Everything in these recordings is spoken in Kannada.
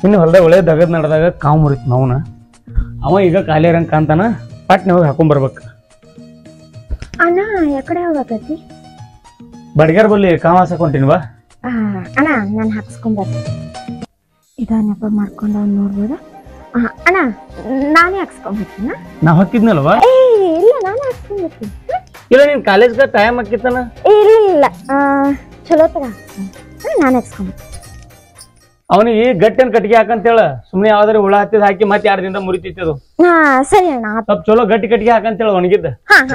ಇನ್ನು ಹೊಲ್ದಾಗ ಒಳ್ಳೆ ದಗದ್ ನಡೆದಾಗ ಕಾವು ಮುರಿತು ನಾವ್ನ ಅವ ಈಗ ಖಾಲಿ ಇರಂಗ್ ಕಾಂತಾನ ಪಟ್ನೆ ಹೋಗಿ ಹಾಕೊಂಬರ್ಬೇಕು ಅಣ್ಣ ಯಾಕಡೆ ಹೋಗಕತ್ತಿ ಬಡ್ಗ್ಯಾರ ಬಲ್ಲಿ ಕಾವು ಹಾಸಕೊಂಟಿನಿ ಬಾ ಆ, ಅಣ್ಣ ನಾನು ಹಾಕ್ಸ್ಕೊಂಬರ್ತೀನಿ ಇದ ನೆಪ ಮಾಡ್ಕೊಂಡು ಅವ್ನು ನೋಡ್ಬೋದ ಆ, ಅಣ್ಣ ನಾನೇ ಹಾಕ್ಸ್ಕೊಂಬರ್ತೀನ ನಾ ಹಾಕಿದ್ನಲ್ವಾ ಏ ಇಲ್ಲ ನಾನೇ ಹಾಕ್ಸ್ಕೊಂಬರ್ತೀನಿ ಇಲ್ಲ ನೀನ್ ಕಾಲೇಜ್ಗ ಟೈಮ್ ಹಾಕಿತ್ತನ ಏ, ಇಲ್ಲ ಇಲ್ಲ ಆ, ಚಲೋ ತಗ ನಾನು ಹಾಕ್ಸ್ಕೊಂಬರ್ತೀನಿ ಅವನಿಗೆ ಗಟ್ಟಿನ ಕಟ್ಟಿಗೆ ಹಾಕಂತೇಳ ಸುಮ್ನೆ ಯಾವ್ದಾರ ಹುಳ ಹತ್ತಿದ್ ಹಾಕಿ ಮತ್ತೆ ಎರಡು ದಿನದ ಮುರಿತೈತಿ ಅದು ಹಾ ಸರಿ ಅಣ್ಣ ಸ್ವಲ್ಪ ಚಲೋ ಗಟ್ಟಿ ಕಟ್ಟಿಗೆ ಹಾಕಂತೇಳ ಒಣಗಿದ್ದ ಹಾ ಹಾ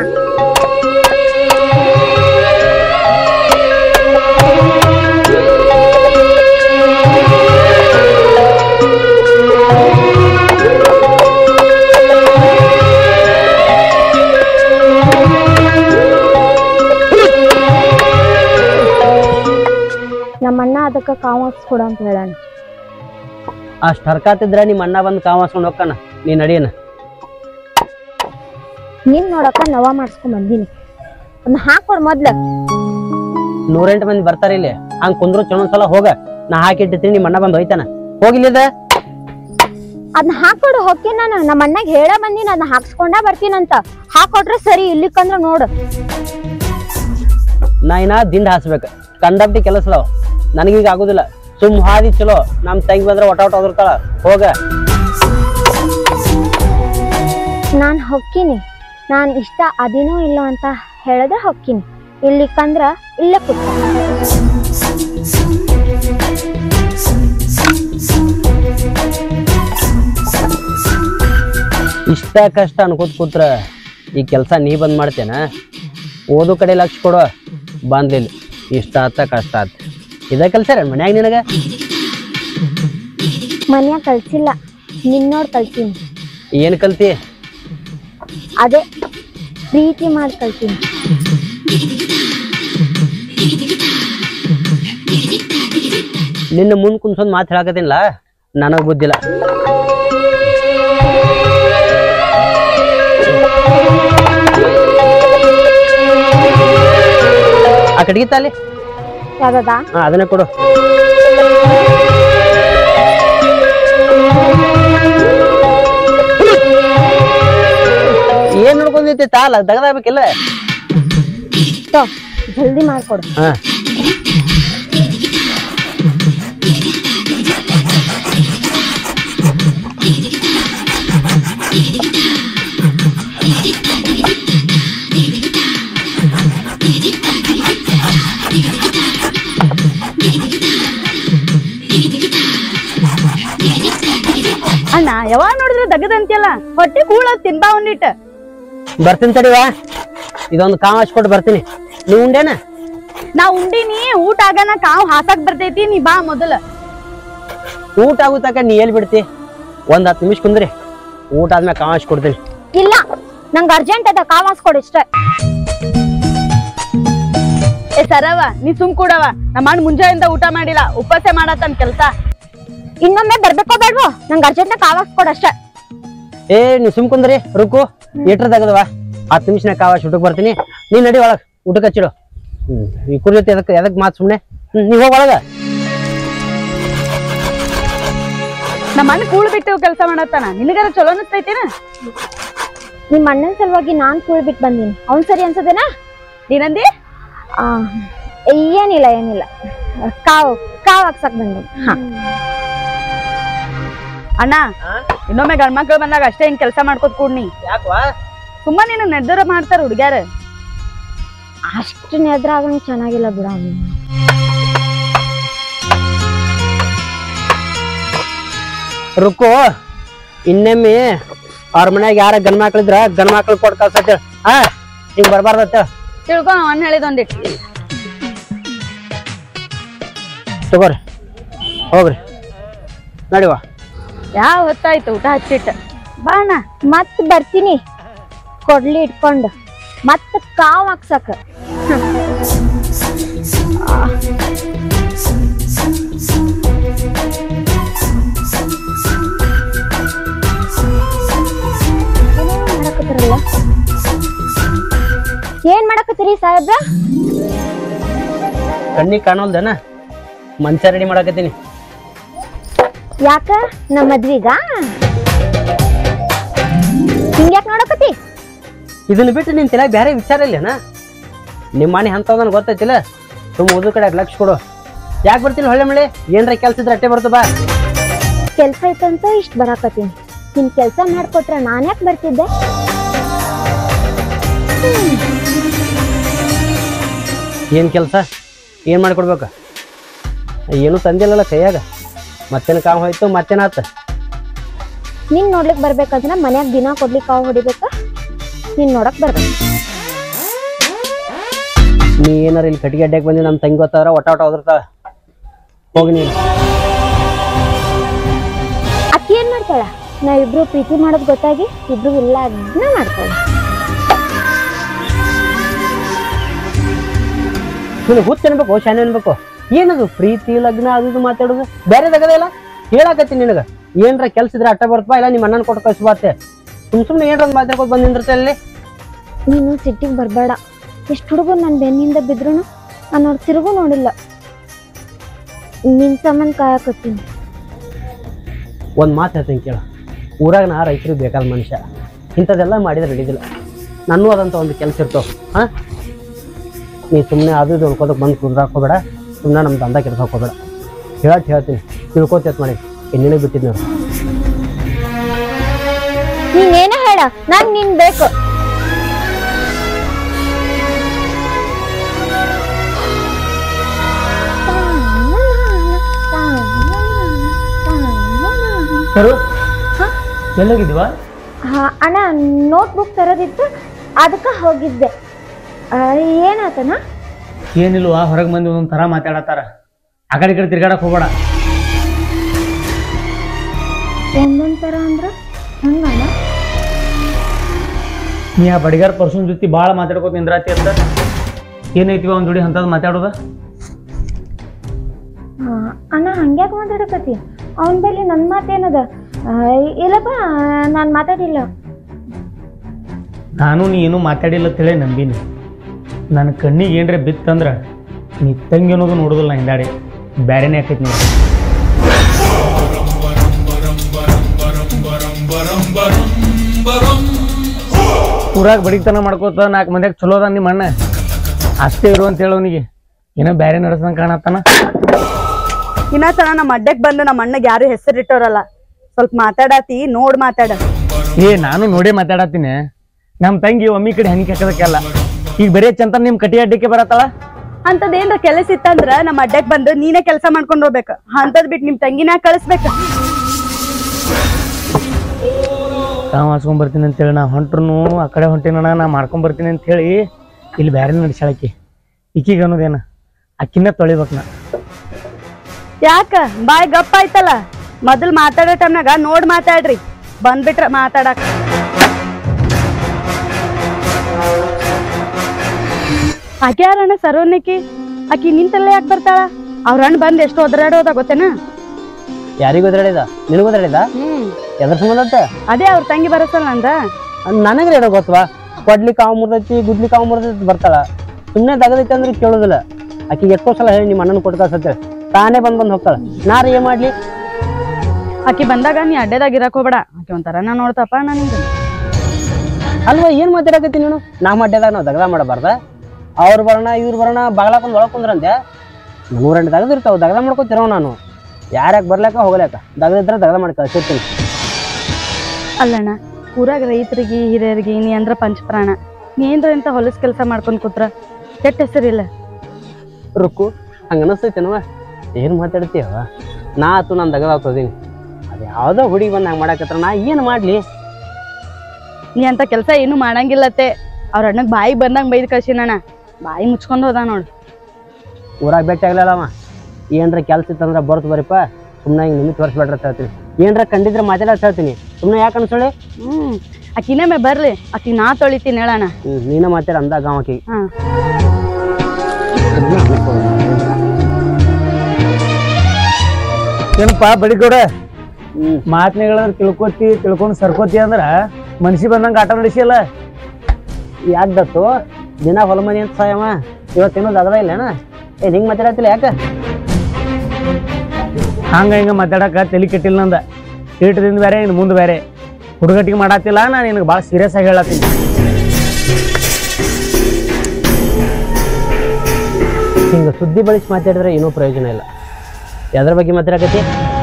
ನಮ್ಮಣ್ಣ ಅದಕ್ಕೆ ಕಾಮರ್ಸ್ ಕೊಡು ಅಂತ ಹೇಳಣ್ಣ ಅಷ್ಟ್ ಹರ್ಕಾತಿದ್ರ ನಿಮ್ಮ ಅಣ್ಣ ಬಂದು ಕಾವಾಸ್ಕೊಂಡು ಹೋಗ್ಕಣ ನೀ ನಡೀನ ನಿನ್ ನೋಡಕ್ಕ ನವ ಮಾಡ್ಸ್ಕೊಂಡ್ ಬಂದೀನಿ ಅದನ್ನ ಹಾಕೊಡ್ ಮೊದ್ಲ ನೂರೆಂಟು ಮಂದಿ ಬರ್ತಾರ ಇಲ್ಲಿ ಹಂಗ್ ಕುಂದ್ರು ಚಲೊಂದ್ಸಲ ಹೋಗ ನಾ ಹಾಕಿಟ್ಟಿರ್ತೀನಿ ನಿಮ್ಮ ಅಣ್ಣ ಬಂದು ಹೋಯ್ತಾನ ಹೋಗಿಲ್ಲಿದ ಅದನ್ನ ಹಾಕೊಡು ಹೊಕ್ಕೆ ನಾನು ನಮ್ಮ ಅಣ್ಣಗ್ ಹೇಳ ಬಂದೀನಿ ಅದನ್ನ ಹಾಕ್ಸ್ಕೊಂಡ ಬರ್ತೀನಂತ ಹಾಕೊಟ್ರೆ ಸರಿ ಇಲ್ಲಿಕ್ಕಂದ್ರ ನೋಡು ನಾ ಇನ್ನ ದಿಂಡ್ ಹಾಸ್ಬೇಕು ಕಂಡಪ್ಟಿ ಕೆಲಸ ಅದಾವ ನನಗೀಗ ಆಗುದಿಲ್ಲ ಸುಮ್ ಹಾದಿ ಚಲೋ ನಮ್ ತಂಗಿ ಬಂದ್ರೆ ಒಟ ಒಟ ಒದರ್ತಾಳ ಹೋಗ ನಾನ್ ಹೊಕ್ಕಿನಿ ನಾನ್ ಇಷ್ಟ ಅದಿನೋ ಇಲ್ಲೋ ಅಂತ ಹೇಳಿದ್ರೆ ಹೊಕ್ಕಿನಿ ಇಲ್ಲಿಕ್ಕಂದ್ರ ಇಲ್ಲೇ ಕೂತ ಇಷ್ಟ ಕಷ್ಟ ಅನ್ಕೋತ ಕೂತ್ರ ಈ ಕೆಲಸ ನೀ ಬಂದ್ ಮಾಡ್ತೇನ ಓದು ಕಡೆ ಲಕ್ಷ ಕೊಡು ಬಂದಿಲ್ಲ ಇಷ್ಟ ಆತ ಕಷ್ಟ ಆತ ಇದ ಕೆಲ್ಸ ರೀ ಮನ್ಯಾಗ ನಿನಗ ಮನ್ಯಾಗ ಕಳ್ಸಿಲ್ಲ ನಿನ್ನೋಡ್ ಕಳ್ಸೀನಿ ಏನ್ ಕಲ್ತಿ ಅದೇ ಪ್ರೀತಿ ಮಾಡಿ ಕಳ್ಸೀನಿ ನಿನ್ನ ಮುಂದ್ ಕುಂತ್ಸೊಂದ್ ಮಾತು ಹೇಳಕತ್ತಿಲ್ಲ ನನಗ್ ಬುದ್ಧಿಲ್ಲ ಆ ಕಡೆಗೆ ತಾಲಿ ಯಾವ್ದದ ಹಾ ಅದನ್ನೇ ಕೊಡು ಏನ್ ನೋಡ್ಕೊಂಡೈತಿ ತಾಲ ದಗದಾಗ್ಬೇಕಿಲ್ಲ ತೋ ಜಲ್ದಿ ಮಾಡ್ಕೊಡು ಹಾ ಅಣ್ಣ ಯಾವಾಗ ನೋಡಿದ್ರೆ ದಗದಂತಿಯಲ್ಲ ಹೊಟ್ಟೆ ಕೂಳ ತಿನ್ಬಾ ಒಂದಿಟ್ಟ ಬರ್ತೀನಿ ತಡಿವಾ ಇದೊಂದು ಕಾವ್ ಹಚ್ಕೊಟ್ಟು ಬರ್ತೀನಿ ನೀವು ಉಂಡೇನ ನಾ ಉಂಡಿನಿ ಊಟ ಆಗನ ಕಾವ್ ಹಾಸಾಕ್ ಬರ್ತೈತಿ ನೀ ಬಾ ಮೊದಲ ಊಟ ಆಗುತ್ತಕ ನೀ ಎಲ್ಲಿ ಬಿಡ್ತಿ ಒಂದ್ ಹತ್ತು ನಿಮಿಷ ಕುಂದ್ರಿ ಊಟ ಆದ್ಮೇಲೆ ಕಾವ್ ಹಚ್ಕೊಡ್ತೀನಿ ಇಲ್ಲ ನಂಗೆ ಅರ್ಜೆಂಟ್ ಅದ ಕಾವಾಸ್ ಕೊಡು ಇಷ್ಟ ಏ ಸರವ ನೀ ಸುಮ್ ಕೂಡವ ನಮ್ಮ ಅಣ್ಣ ಮುಂಜಾನೆಯಿಂದ ಊಟ ಮಾಡಿಲ್ಲ ಉಪವಾಸ ಮಾಡತ್ತನ್ ಕೆಲ್ಸ ಇನ್ನೊಮ್ಮೆ ಬರ್ಬೇಕೋ ಬೇಡ್ವೋ ನಂಗೆ ಅರ್ಜೆಂಟ್ ಕಾವಾಸ್ ಕೊಡು ಅಷ್ಟೇ ಏ ನೀ ಸುಮ್ ಕುಂದ್ರಿ ರುಕು ಎಟ್ರ ತಗದವ ಹತ್ತು ನಿಮಿಷ ಕಾವ್ ಹಚ್ಚಿ ಊಟಕ್ಕೆ ಬರ್ತೀನಿ ನೀ ನಡಿ ಒಳಗ್ ಊಟಕ್ಕೆ ಹಚ್ಚಿಡು ಹ್ಮ್ ಈ ಕುರಿ ಜೊತೆ ಎದಕ್ ಎದಕ್ ಮಾತು ಸುಮ್ನೆ ಹ್ಮ್ ನೀ ಹೋಗ್ ಒಳಗ ನಮ್ಮ ಅಣ್ಣ ಕೂಳ್ ಬಿಟ್ಟು ಕೆಲಸ ಮಾಡತ್ತಾನ ನಿನಗಾರ ಚಲೋ ಅನಿಸ್ತೈತೇನ ನಿಮ್ಮ ಅಣ್ಣನ ಸಲುವಾಗಿ ನಾನ್ ಕೂಳ್ ಬಿಟ್ಟು ಬಂದೀನಿ ಅವ್ನ್ ಸರಿ ಅನ್ಸದೇನಾ ಏನಂದಿ ಆ, ಏನಿಲ್ಲ ಏನಿಲ್ಲ ಕಾವ್ ಕಾವ್ ಹಾಕ್ಸಕ್ ಬಂದೀನಿ ಹಾ ಅಣ್ಣ ಇನ್ನೊಮ್ಮೆ ಗಂಡ್ಮಕ್ಳು ಬಂದಾಗ ಅಷ್ಟೇ ಹಿಂಗ್ ಕೆಲಸ ಮಾಡ್ಕೊತ್ ಕೂಡ್ನಿ ಯಾಕವಾ ಸುಮ್ಮ ನೀನು ನೆದ್ದರ ಮಾಡ್ತಾರ ಹುಡುಗ್ಯಾರ ಅಷ್ಟು ನೆದ್ರಾಗನು ಚೆನ್ನಾಗಿಲ್ಲ ಬಿಡ ಅವ್ನು. ರುಕು ಇನ್ನೊಮ್ಮೆ ಅವ್ರ ಮನ್ಯಾಗ ಯಾರ ಗಂಡ್ ಮಕ್ಳಿದ್ರ ಗಂಡ್ ಮಕ್ಳು ಕೊಟ್ಟು ಕಳ್ಸತ್ತೇಳ ಹಾ ಈಗ ಬರ್ಬಾರ್ದತ್ತ ತಿಳ್ಕೊ ನಾವ್ ಅಣ್ಣ ಹೇಳಿದೊಂದಿಟ್ಟು ತಗೋರಿ ಹೋಗ್ರಿ ನಡಿವ ಯಾವ ಹೊತ್ತಾಯ್ತು ಊಟ ಹಚ್ಚಿಟ್ಟ ಬಾ ಅಣ್ಣ ಮತ್ ಬರ್ತೀನಿ ಕೊಡ್ಲಿ ಇಟ್ಕೊಂಡು ಮತ್ ಕಾವ್ ಹಾಕ್ಸಕ್ ಮಾಡಕತ್ತಿರಲ್ಲ ಏನ್ ಮಾಡಕತ್ತೀರಿ ಸಾಹೇಬ್ರ ಕಣ್ಣಿಗೆ ಕಾಣೋಲ್ದೇನ ಮಂಚ ರೆಡಿ ಮಾಡಕತ್ತೀನಿ ಯಾಕ ನಮ್ಮ ಮದ್ವಿಗ ಹಿಂಗ್ಯಾಕ್ ನೋಡಕತಿ ಇದನ್ನ ಬಿಟ್ಟು ನಿನ್ ತಲೆ ಬೇರೆ ವಿಚಾರ ಇಲ್ಲೇನ ನಿಮ್ಮ ಮನೆ ಅಂತಂದನ್ ಗೊತ್ತೈತಿಲ್ಲ ತುಂಬ ಓದೋ ಕಡೆ ಲಕ್ಷ ಕೊಡು ಯಾಕೆ ಬರ್ತೀನಿ ಹೊಳ್ಳೆ ಮಳೆ ಏನ್ರ ಕೆಲ್ಸ ಇದ್ರೆ ಅಟ್ಟೆ ಬರ್ತು ಬಾ ಕೆಲ್ಸ ಐತಂತ ಇಷ್ಟ ಬರಾಕತ್ತೀನಿ ನಿನ್ ಕೆಲ್ಸ ಮಾಡ್ಕೊಟ್ರ ನಾನ್ ಯಾಕೆ ಬರ್ತಿದ್ದೆ ಏನ್ ಕೆಲಸ ಏನ್ ಮಾಡ್ಕೊಡ್ಬೇಕು ಏನು ತಂದಿಲ್ಲಲ್ಲ ಕೈಯಾಗ ಮತ್ತೇನು ಕಾವು ಹೋಯ್ತು ಮತ್ತೇನಾತ ನಿನ್ ನೋಡ್ಲಿಕ್ ಬರ್ಬೇಕಂದ್ರ ಮನ್ಯಾಗ ದಿನ ಕೊಡ್ಲಿಕ್ ಕಾವು ಹೊಡಿಬೇಕ ನೀನ್ ನೋಡಕ್ ಬರ್ಬೇಕು ನೀ ಏನಾರ ಇಲ್ಲಿ ಕಟ್ಟಿಗೆ ಅಡ್ಡಕ್ಕೆ ಬಂದು ನಮ್ಮ ತಂಗಿ ಗೊತ್ತಾದ್ರ ಒಟ್ಟ ಒಟ್ಟ ಹೋದಿರ್ತಾಳ ಹೋಗಿ ನೀನು ಅಕ್ಕಿ ಏನ್ ಮಾಡ್ತಾಳ ನಾ ಇಬ್ರು ಪ್ರೀತಿ ಮಾಡೋದ್ ಗೊತ್ತಾಗಿ ಇಬ್ರು ಇಲ್ಲ ಅದ್ನ ಮಾಡ್ತಾಳ ನಿನಗೆ ಹುಚ್ಚ ಅನ್ಬೇಕು ಶಾನೆ ಅನ್ಬೇಕು ಏನದು ಪ್ರೀತಿ ಲಗ್ನ ಅದು ಇದು ಮಾತಾಡೋದು ಬೇರೆ ತಗದೇ ಇಲ್ಲ ಹೇಳಾಕತ್ತೀನಿ ನಿನಗ ಏನ್ರ ಕೆಲ್ಸ ಇದ್ರೆ ಅಟ್ಟ ಬರ್ತವಾ ಇಲ್ಲ ನಿಮ್ಮ ಅಣ್ಣನ ಕೊಟ್ಟು ಕಳ್ಸ್ಬಾತೆ ಸುಮ್ ಸುಮ್ನೆ ಏನ್ರ ಒಂದ್ ಮಾತಾಡ್ಕೊತ ಬಂದ್ ನಿಂದಿರ್ತ ಅಲ್ಲಿ ನೀನು ಸಿಟ್ಟಿಗೆ ಬರ್ಬೇಡ ಎಷ್ಟು ಹುಡುಗರು ನನ್ನ ಬೆನ್ನಿಂದ ಬಿದ್ರು ನಾನು ಅವ್ರ ತಿರುಗು ನೋಡಿಲ್ಲ ನಿನ್ ಸಂಬಂಧ ಕಾಯಕತ್ತೀನಿ ಒಂದ್ ಮಾತು ಹೇಳ್ತೀನಿ ಕೇಳ ಊರಾಗ ನಾ ರೈತರಿಗೆ ಬೇಕಾದ ಮನುಷ್ಯ ಇಂಥದ್ದೆಲ್ಲ ಮಾಡಿದ್ರೆ ನಡೀದಿಲ್ಲ ನನ್ನೂ ಅದಂತ ಒಂದು ಕೆಲಸ ಇರ್ತಾವ ಹಾ ನೀ ಸುಮ್ಮನೆ ಅದು ಇದು ಅನ್ಕೋದಕ್ಕೆ ಬಂದು ಕುಂದ್ರಾಕ್ ಹೋಗ್ಬೇಡ ಸುಮ್ಮನೆ ನಮ್ಮ ದಂಧ ಕೆಡ್ಸಕ್ ಹೋಗ್ಬೇಡ ಹೇಳಟ್ ಹೇಳ್ತೀನಿ ತಿಳ್ಕೊತೈತ್ ಮಾಡಿ ನಿನಗೆ ಬಿಟ್ಟಿದ್ದು ನಾನು ನೀನೇನ ಹೇಳ ನಾನ್ ನಿನ್ ಬೇಕು ಸರು ಎಲ್ಲೋಗಿದ್ವಾ ಹಾ ಅಣ್ಣ ನೋಟ್ಬುಕ್ ತರೋದಿತ್ತು ಅದಕ್ಕೆ ಹೋಗಿದ್ದೆ ಆ, ಏನಾತನ ಏನಿಲ್ವಾ ಹೊರಗೆ ಮಂದಿ ಒಂದೊಂದು ಥರ ಮಾತಾಡತ್ತಾರ ಆ ಕಡೆ ಈ ಕಡೆ ತಿರ್ಗಾಡಕ್ ಹೋಗ್ಬೇಡ ಒಂದೊಂದ್ ಥರ ಅಂದ್ರ ಹಂಗಣ್ಣ ನೀ ಆ ಬಡಿಗಾರ ಪರ್ಸನ್ ಜೊತೆ ಭಾಳ ಮಾತಾಡ್ಕೋತ ನಿಂದ್ರಾತಿ ಅಂತ ಏನೈತಿವ ಅವ್ನ ಜೋಡಿ ಅಂಥದ್ದು ಮಾತಾಡೋದ ಆ, ಅಣ್ಣ ಹಂಗ್ಯಾಕೆ ಮಾತಾಡಕತ್ತಿ ಅವನ ಬಳಿ ನನ್ನ ಮಾತೇನದ ಆ, ಇಲ್ಲಪ್ಪ ನಾನು ಮಾತಾಡಿಲ್ಲ ನಾನು ನೀ ಏನೂ ಮಾತಾಡಿಲ್ಲ ತಿಳಿ ನಂಬಿನಿ ನನ್ನ ಕಣ್ಣಿಗೆ ಏನ್ರೆ ಬಿತ್ತಂದ್ರ ನೀ ತಂಗಿ ಅನ್ನೋದು ನೋಡೋದಿಲ್ಲ ನಾ ಹಿಂದಾಡಿ ಬ್ಯಾರೆನೇ ಆಕೈತಿ ನೋಡಿ ಊರಾಗ ಬಡಿಗ್ತನ ಮಾಡ್ಕೋತ ನಾಲ್ಕು ಮಂದಿಯಾಗ ಚಲೋ ಅದ ನಿಮ್ಮ ಅಣ್ಣ ಅಷ್ಟೇ ಇರು ಅಂತ ಹೇಳೋನಿಗೆ ಏನೋ ಬ್ಯಾರೆ ನಡೆಸ್ದಂಗೆ ಕಾಣತ್ತಾನ ಇನ್ನತನ ನಮ್ಮ ಅಡ್ಡಕ್ ಬಂದು ನಮ್ಮ ಅಣ್ಣಗೆ ಯಾರು ಹೆಸರಿಟ್ಟೋರಲ್ಲ ಸ್ವಲ್ಪ ಮಾತಾಡತಿ ನೋಡ್ ಮಾತಾಡ ಏ ನಾನು ನೋಡೇ ಮಾತಾಡತ್ತೀನಿ ನಮ್ಮ ತಂಗಿ ಒಮ್ಮಿ ಕಡೆ ಹನಿಕೆ ಹಾಕೋದಕ್ಕೆಲ್ಲ ಈಗ ಬರೀ ಚಂತ ನಿಮ್ಮ ಕಟಿ ಅಡ್ಡಕ್ಕೆ ಬರತ್ತಲ್ಲ ಅಂತದ್ ಏನ್ರ ಕೆಲಸ ಇತ್ತಂದ್ರ ನಮ್ಮ ಅಡ್ಡಕ್ ಬಂದು ನೀನೇ ಕೆಲಸ ಮಾಡ್ಕೊಂಡ್ ಹೋಗ್ಬೇಕು ಅಂತದ್ ಬಿಟ್ಟು ನಿಮ್ ತಂಗಿನ ಕಳಿಸ್ಬೇಕು ಕಾವು ಹಾಸ್ಕೊಂಡ್ ಬರ್ತೀನಿ ಅಂತೇಳಿ ನಾ ಹೊಂಟ್ರು ಆ ಕಡೆ ಹೊಂಟಿನಣ್ಣ ನಾ ಮಾಡ್ಕೊಂಡ್ ಬರ್ತೀನಿ ಅಂತ ಹೇಳಿ ಇಲ್ಲಿ ಬ್ಯಾರೆ ನಡ್ಸಾಳಕಿ ಈಕಿಗೆ ಅನ್ನೋದೇನ ಅಕ್ಕಿನ ತೊಳಿಬೇಕು ನಾ ಯಾಕ ಬಾಯ್ ಗಪ್ಪ ಆಯ್ತಲ್ಲ ಮೊದಲ್ ಮಾತಾಡೋ ಟೈಮ್ನಾಗ ನೋಡ್ ಮಾತಾಡ್ರಿ ಬಂದ್ಬಿಟ್ರ ಮಾತಾಡಕ್ ಆಕೆ ಯಾರಣ್ಣ ಸರೋನಕಿ ಆಕಿ ನಿಂತಲ್ಲೇ ಯಾಕೆ ಬರ್ತಾಳ ಅವ್ರ ಅಣ್ಣ ಬಂದ್ ಎಷ್ಟು ಒದರಾಡೋದ ಗೊತ್ತೇನ ಯಾರಿಗೂ ಒದರಾಡಿದ ನಿನಗೂ ಒದರಾಡಿದ ಹ್ಮ್ ಎದ್ರ ಸಂಬಂಧ ಅದೇ ಅವ್ರ ತಂಗಿ ಬರತ್ತಲ್ಲ ಅಂದ ನನಗ್ರೆ ಏನೋ ಗೊತ್ತವಾ ಕೊಡ್ಲಿ ಕಾವು ಮುರ್ದೈತಿ ಗುದ್ಲಿ ಕಾವು ಮುರ್ದೈತಿ ಬರ್ತಾಳ ಸುಮ್ಮನೆ ತಗದೈತಿ ಅಂದ್ರೆ ಕೇಳೋದಿಲ್ಲ ಆಕಿಗೆ ಎಷ್ಟೋ ಸಲ ಹೇಳಿ ನಿಮ್ಮ ಅಣ್ಣನ ಕೊಟ್ಟು ಕಳ್ಸತ್ತೆ ತಾನೇ ಬಂದ್ ಬಂದ್ ಹೋಗ್ತಾಳ ನಾರು ಏನ್ ಮಾಡ್ಲಿ ಆಕಿ ಬಂದಾಗ ನೀ ಅಡ್ಡದಾಗ ಇರಕ್ ಹೋಗ್ಬೇಡ ಆಕಿ ಒಂಥರ ನಾ ನೋಡ್ತಪ್ಪ ನನಗೆ ಅಲ್ವಾ ಏನ್ ಮಾತಾಡಕತ್ತಿ ನೀನು ನಾ ಮಡ್ಯದಾಗ ನಾವು ದಗದ ಮಾಡಬಾರ್ದ ಅವ್ರು ಬರೋಣ ಇವ್ರು ಬರೋಣ ಬಾಗ್ಲಾಕೊಂಡ್ ಒಳಗ್ ಕುಂದ್ರಂತೆ ನೂರೆಂಟು ದಗದಿರ್ತಾವ ದಗದ ಮಾಡ್ಕೊತಿರೋ ನಾನು ಯಾರ್ಯಾಕೆ ಬರ್ಲಾಕ ಹೋಗ್ಲಾಕ ದಗದಿದ್ರೆ ದಗದ ಮಾಡಿ ಕಳ್ಸಿರ್ತೀನಿ ಅಲ್ಲಣ್ಣ ಊರಾಗ ರೈತರಿಗೆ ಹಿರಿಯರಿಗೆ ನೀ ಅಂದ್ರ ಪಂಚಪ್ರಾಣ ನೀ ಏನ್ರ ಇಂತ ಹೊಲಸ್ ಕೆಲಸ ಮಾಡ್ಕೊಂಡ್ ಕೂತ್ರ ಕೆಟ್ಟ ಹೆಸರಿಲ್ಲ ರುಕ್ಕು ಹಂಗ ಅನಸ್ತೈತೇನವ ಏನ್ ಮಾತಾಡ್ತೀಯವ ನಾ ಆತು ನಾನು ದಗದ ಆಗ್ತದೀನಿ ಅದು ಯಾವ್ದೋ ಹುಡುಗಿ ಬಂದು ಹಂಗೆ ಮಾಡಕತ್ರ ನಾ ಏನು ಮಾಡ್ಲಿ ನೀ ಅಂತ ಕೆಲಸ ಏನು ಮಾಡಂಗಿಲ್ಲತ್ತೆ ಅವ್ರ ಅಣ್ಣಗ್ ಬಾಯಿ ಬಂದಂಗ ಬೈದ್ ಕಳ್ಸಿನಣ್ಣ ಬಾಯಿ ಮುಚ್ಕೊಂಡ್ ಹೋದ ನೋಡು ಊರಾಗ ಭೇಟಿ ಆಗ್ಲಿಲ್ಲ ಅವ ಏನ್ರ ಕೆಲ್ಸ ಇತ್ತಂದ್ರೆ ಬರ್ತು ಬರೀಪ ಸುಮ್ಮನೆ ಹಿಂಗೆ ನಿಮಿತ್ ವರ್ಷಬೇಡ್ರ ಅಂತ ಹೇಳ್ತೀನಿ ಏನ್ರ ಕಂಡಿದ್ರೆ ಮಾತಾಡೋದು ಹೇಳ್ತೀನಿ ಸುಮ್ಮನೆ ಯಾಕೆ ಅನ್ಸೋಳಿ ಹ್ಮ್ ಆಕಿ ಇನ್ನೊಮ್ಮೆ ಬರ್ಲಿ ಆಕಿ ನಾ ತೊಳಿತೀನಿ ಹೇಳಣ್ಣ ಹ್ಞೂ ನೀನೇ ಮಾತಾಡ ಅಂದ ಗಾಮಕಿ ಹಾ ಏನಪ್ಪ ಬಡಿಗೌಡ ಹ್ಞೂ ಮಾತನೆಗಳಂದ್ರೆ ತಿಳ್ಕೊತಿ ತಿಳ್ಕೊಂಡು ಸರ್ಕೋತಿ ಅಂದ್ರ ಮನ್ಸಿ ಬಂದಂಗೆ ಆಟ ನಡೆಸಿಲ್ಲ ಯಾಕೆ ದತ್ತು ದಿನ ಹೊಲ ಮನೆ ಅಂತ ಸಾಯವ ಇವತ್ತೇನೋ ದಗದ ಇಲ್ಲೇನ ಏ ಹಿಂಗೆ ಮಾತಾಡತ್ತಿಲ್ಲ ಯಾಕೆ ಹಂಗ ಹಿಂಗ ಮಾತಾಡಕ ತಲೆ ಕೆಟ್ಟಿಲ್ಲ ನಂದ ಈಟದಿಂದ ಬೇರೆ ಇನ್ನು ಮುಂದೆ ಬೇರೆ ಹುಡುಗಟ್ಟಿಗೆ ಮಾಡತ್ತಿಲ್ಲ ನಾನು ನಿನಗೆ ಭಾಳ ಸೀರಿಯಸ್ ಆಗಿ ಹೇಳತ್ತೀನಿ ಹಿಂಗೆ ಸುದ್ದಿ ಬಳಸಿ ಮಾತಾಡಿದ್ರೆ ಏನೂ ಪ್ರಯೋಜನ ಇಲ್ಲ ಯಾವ್ದ್ರ ಬಗ್ಗೆ ಮಾತಾಡಕತ್ತಿ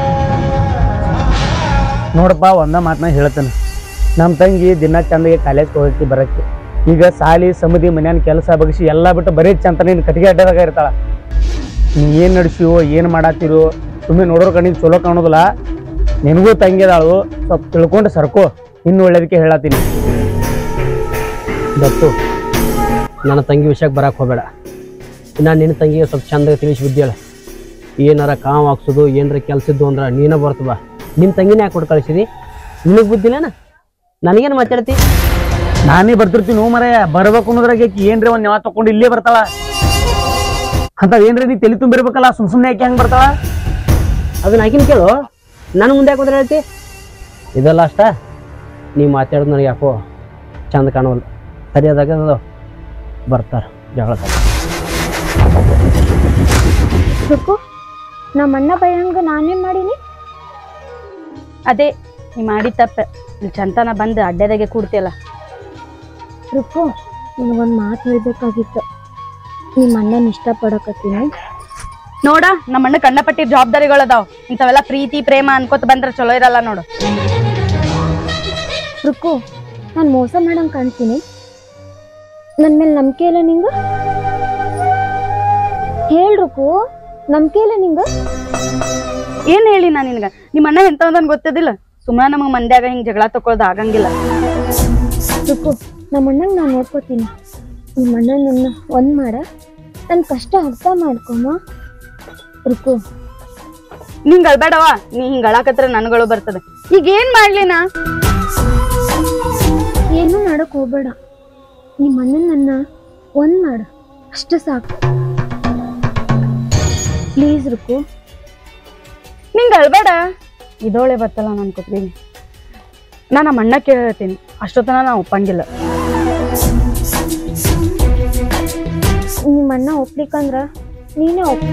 ನೋಡಪ್ಪ ಒಂದ ಮಾತನ್ನ ಹೇಳ್ತಾನೆ ನಮ್ಮ ತಂಗಿ ದಿನ ಚಂದಗೆ ಕಾಲೇಜ್ ಹೋಗಕ್ಕೆ ಬರಕ್ಕೆ ಈಗ ಸಾಲಿ ಸಮದಿ ಮನ್ಯಾನ ಕೆಲಸ ಬಗ್ಸಿ ಎಲ್ಲ ಬಿಟ್ಟು ಬರೀ ಚಂತ ನೀನು ಕಟ್ಟಿಗೆ ಅಡ್ಡದಾಗ ಇರ್ತಾಳ ನೀ ಏನು ನಡೆಸಿವೋ ಏನು ಮಾಡತ್ತೀರೋ ಸುಮ್ಮನೆ ನೋಡೋರ್ ಕಣ್ಣಿಗೆ ಚಲೋ ಕಾಣೋದಿಲ್ಲ ನಿನಗೂ ತಂಗಿ ಅದಾಳು ಸ್ವಲ್ಪ ತಿಳ್ಕೊಂಡು ಸರ್ಕೋ ಇನ್ನು ಒಳ್ಳೇದಕ್ಕೆ ಹೇಳತ್ತೀನಿ ದತ್ತು ನನ್ನ ತಂಗಿ ವಿಷಯಕ್ಕೆ ಬರಕ್ಕೆ ಹೋಗಬೇಡ ನಾನು ನಿನ್ನ ತಂಗಿಗೆ ಸ್ವಲ್ಪ ಚಂದಾಗಿ ತಿಳಿಸಿ ಬುದ್ಧಿಯಳ ಏನಾರ ಕಾವು ಹಾಕ್ಸೋದು ಏನಾರ ಕೆಲಸ ಇದ್ದು ಅಂದ್ರೆ ನೀನೇ ಬರ್ತವ ನಿಮ್ಮ ತಂಗಿನೇ ಯಾಕೆ ಕೊಟ್ಟು ಕಳಿಸಿದಿ ನಿನಗೆ ಬುದ್ಧಿಲೇನ ನನಗೇನು ಮಾತಾಡ್ತಿ ನಾನೇ ಬರ್ತಿರ್ತೀನಿ ಹ್ಞೂ ಮರ ಬರ್ಬೇಕು ಅನ್ನೋದ್ರಾಗ ಆಕಿ ಏನ್ರಿ ಒಂದ್ ನೆವ ತಕೊಂಡು ಇಲ್ಲೇ ಬರ್ತಾಳ ಅಂತ ಏನ್ರಿ ನೀ ತಲೆ ತುಂಬಿರ್ಬೇಕಲ್ಲ ಸುಮ್ ಸುಮ್ಮನೆ ಯಾಕೆ ಹೆಂಗ್ ಬರ್ತಾಳ ಅದನ್ನ ಆಕಿನ ಕೇಳು ನಾನು ಮುಂದೆ ಯಾಕೆ ಹೋದ್ರೆ ಹೇಳ್ತಿ ಇದೆಲ್ಲ ಅಷ್ಟ ನೀವು ಮಾತಾಡೋದು ನನಗೆ ಯಾಕೋ ಚಂದ ಕಾಣೋಲ್ಲ ಸರಿಯಾದಾಗ ಅದು ಬರ್ತಾರೆ ಜಗಳ ರುಕ್ಕು ನಮ್ಮ ಅಣ್ಣ ಬೈಯಂಗ ನಾನೇನ್ ಮಾಡೀನಿ ಅದೇ ನೀ ಮಾಡಿ ತಪ್ಪ ಇಲ್ಲಿ ಚಂತನ ಬಂದು ಅಡ್ಡದಾಗೆ ಕೂಡ್ತಿಯಲ್ಲ ರುಕ್ಕು ನಿನಗೊಂದು ಮಾತು ಹೇಳ್ಬೇಕಾಗಿತ್ತು ನಿಮ್ಮ ಅಣ್ಣನ ಇಷ್ಟಪಡಕತ್ತೀನಿ ನೋಡ ನಮ್ಮ ಅಣ್ಣ ಕಂಡಪಟ್ಟಿ ಜವಾಬ್ದಾರಿಗಳದಾವ್ ಇಂಥವೆಲ್ಲ ಪ್ರೀತಿ ಪ್ರೇಮ ಅನ್ಕೋತ ಬಂದ್ರೆ ಚಲೋ ಇರಲ್ಲ ನೋಡು ರುಕ್ಕು ನಾನು ಮೋಸ ಮಾಡಂಗ್ ಕಾಣ್ತೀನಿ ನನ್ನ ಮೇಲೆ ನಂಬಿಕೆ ಇಲ್ಲ ನಿಂಗ ಹೇಳ್ ರುಕ್ಕು ನಂಬಿಕೆ ಇಲ್ಲ ನಿಂಗ ಏನ್ ಹೇಳಿ ನಾ ನಿನ್ಗ ನಿಮ್ಮ ಅಣ್ಣ ಎಂತಂದನ್ ಗೊತ್ತದಿಲ್ಲ ಸುಮ್ಮನೆ ನಮಗ್ ಮಂದ್ಯಾಗ ಹಿಂಗ್ ಜಗಳ ತಕೊಳ್ಳೋದು ಆಗಂಗಿಲ್ಲ ರುಕ್ಕು ನಮ್ಮ ಅಣ್ಣಂಗೆ ನಾನು ನೋಡ್ಕೋತೀನಿ ನಿಮ್ಮ ಅಣ್ಣ ನನ್ನ ಒಂದ್ ಮಾಡ ನನ್ನ ಕಷ್ಟ ಅರ್ಥ ಮಾಡ್ಕೊಮ್ಮ ರುಕ್ಕು ನಿಂಗ್ ಅಳ್ಬೇಡವ ನೀ ಹಿಂಗ್ ಅಳಾಕತ್ರ ನನ್ಗಳು ಬರ್ತದ ಈಗ ಏನ್ ಮಾಡ್ಲಿ ನಾ ಏನೂ ಮಾಡಕ್ ಹೋಗ್ಬೇಡ ನಿಮ್ಮ ಅಣ್ಣನ ನನ್ನ ಒಂದ್ ಮಾಡು ಅಷ್ಟು ಸಾಕು ಪ್ಲೀಸ್ ರುಕ್ಕು ನಿಂಗ್ ಅಳ್ಬೇಡ ಇದೋಳೆ ಬರ್ತಲ್ಲ ನನ್ ಕೊಪ್ಲಿಗೆ ನಾ ನಮ್ಮ ಅಣ್ಣ ಕೇಳ್ತೀನಿ ಅಷ್ಟೊತ್ತನ ನಾ ಒಪ್ಪಂಗಿಲ್ಲ ನಿಮ್ಮ ಅಣ್ಣ ಒಪ್ಲಿಕ್ಕಂದ್ರ ನೀನೇ ಒಪ್ಲಿ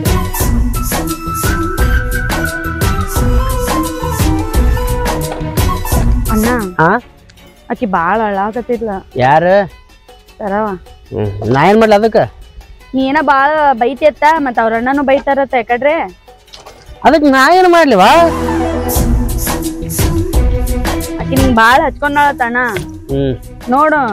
ಅಣ್ಣ ಹಾ ಆಕಿ ಬಾಳ ಅಳಾಕತ್ತಿದ್ಲ ಯಾರು ಸರವ ಹ್ಞೂ ನಾ ಏನು ಮಾಡ್ಲಿ ಅದಕ್ಕೆ ನೀ ಏನ ಬಾಳ ಬೈತಿಯತ್ತ ಮತ್ತ ಅವ್ರ ಅಣ್ಣನು ಬೈತಾರತ್ತ ಯಾಕಡ್ರೆ ಅದಕ್ಕೆ ನಾ ಏನು ಮಾಡ್ಲಿವಾ ಆಕಿ ನಿಂಗ್ ಬಾಳ ಹಚ್ಕೊಂಡಾಳತ್ತ ಅಣ್ಣ ಹ್ಞೂ ನೋಡು